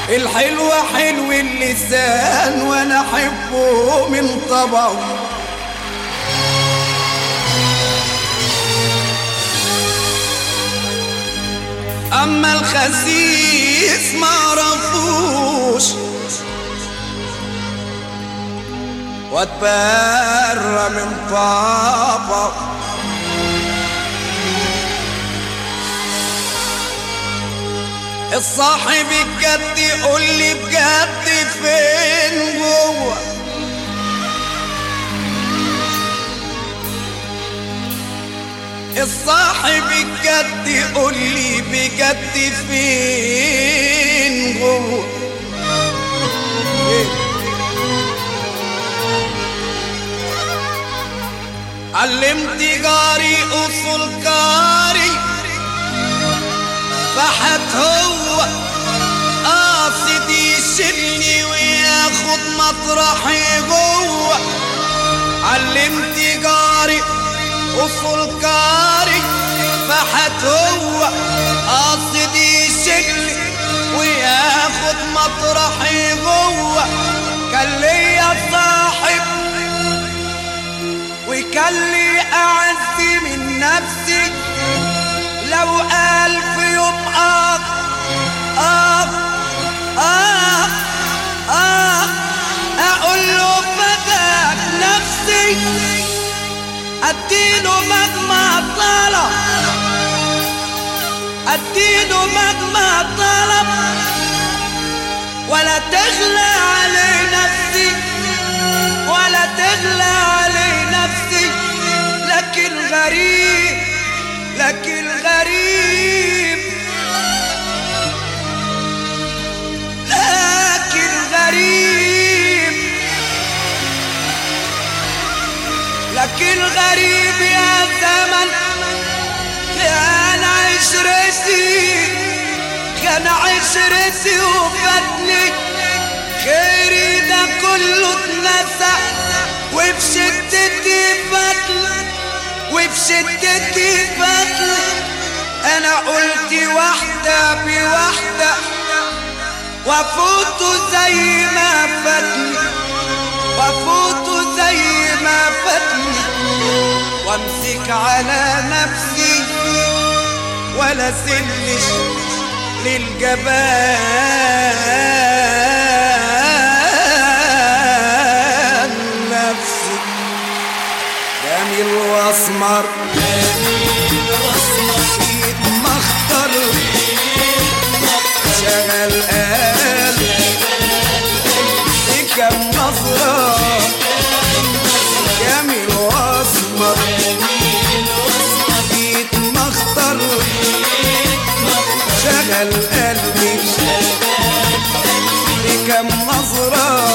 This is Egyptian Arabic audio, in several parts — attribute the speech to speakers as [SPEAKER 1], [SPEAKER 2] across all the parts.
[SPEAKER 1] الحلوة حلو اللسان وانا احبه من طبعه اما الخسيس ما عرفوش واتبرى من طبعه الصاحب الجد يقول لي بجد فين جوه الصاحب الجد يقول لي بجد فين جوه إيه؟ علمت جاري اصول جاري فحت هو قاصد يشيلني وياخد مطرحي جوه علمت جاري اصول جاري فحت هو قاصد يشيلني وياخد مطرحي جوه كان ليا صاحب وكان لي اعز من نفسي لو قال في يوم آه آه آه آه أقول له فداك نفسي أديله مهما طلب أديله مهما طلب ولا تغلى علي نفسي ولا تغلى علي نفسي لكن غريب لكن غريب لكن غريب لكن غريب يا زمن كان عشرتي كان عشرتي وفاتني خيري ده كله اتنسى وفي شدتي فاتني وفي شدتي فاتني انا قلت واحدة بواحدة وافوت زي ما فاتني وافوت زي ما فاتني وامسك على نفسي ولا سلش للجبان نفسي جميل واسمر مختار شغل قال كم نظرة جميل واسمر جيت مختار شغل قلبي كم نظرة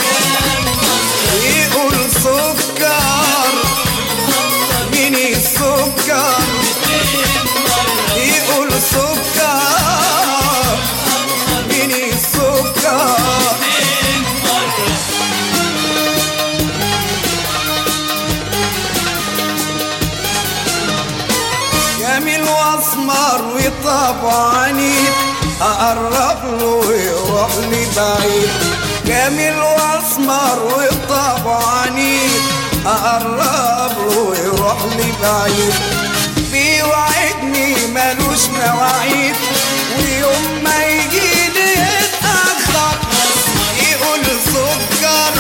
[SPEAKER 1] يقول سكر مين السكر يقول سكر مين السكر جميل واسمر وطبعني اقرب له ويروح لي بعيد جميل واسمر وطبعني اقرب له ويروح لي بعيد بيوعدني ملوش مواعيد ويوم ما يجي لي يتأخر يقول سكر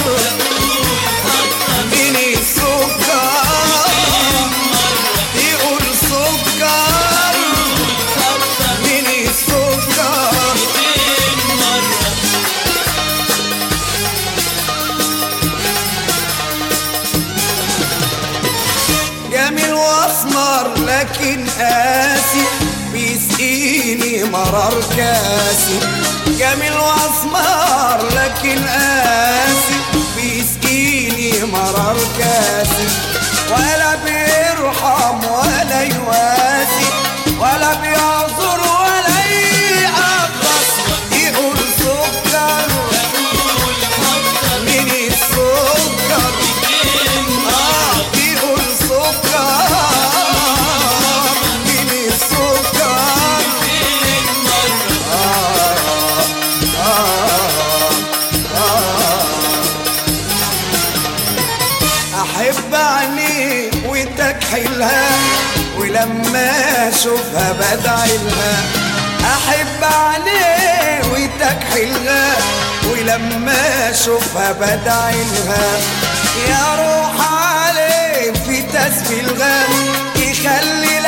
[SPEAKER 1] اديني سكر يقول سكر اديني سكر جميل واسمر لكن قاسي بيسقيني مرار كاسي جميل واسمر لكن قاسي بيسقيني مرار كاسي ولا بيرحم ولا يواسي ولا بيعذر ولا يقبص يقول سكر مين السكر آه يقول سكر مين السكر آه آه لها ولما اشوفها بدعي لها احب عليه وتكحلها ولما اشوفها بدعي لها يا روح عليه في تسبيلها يخلي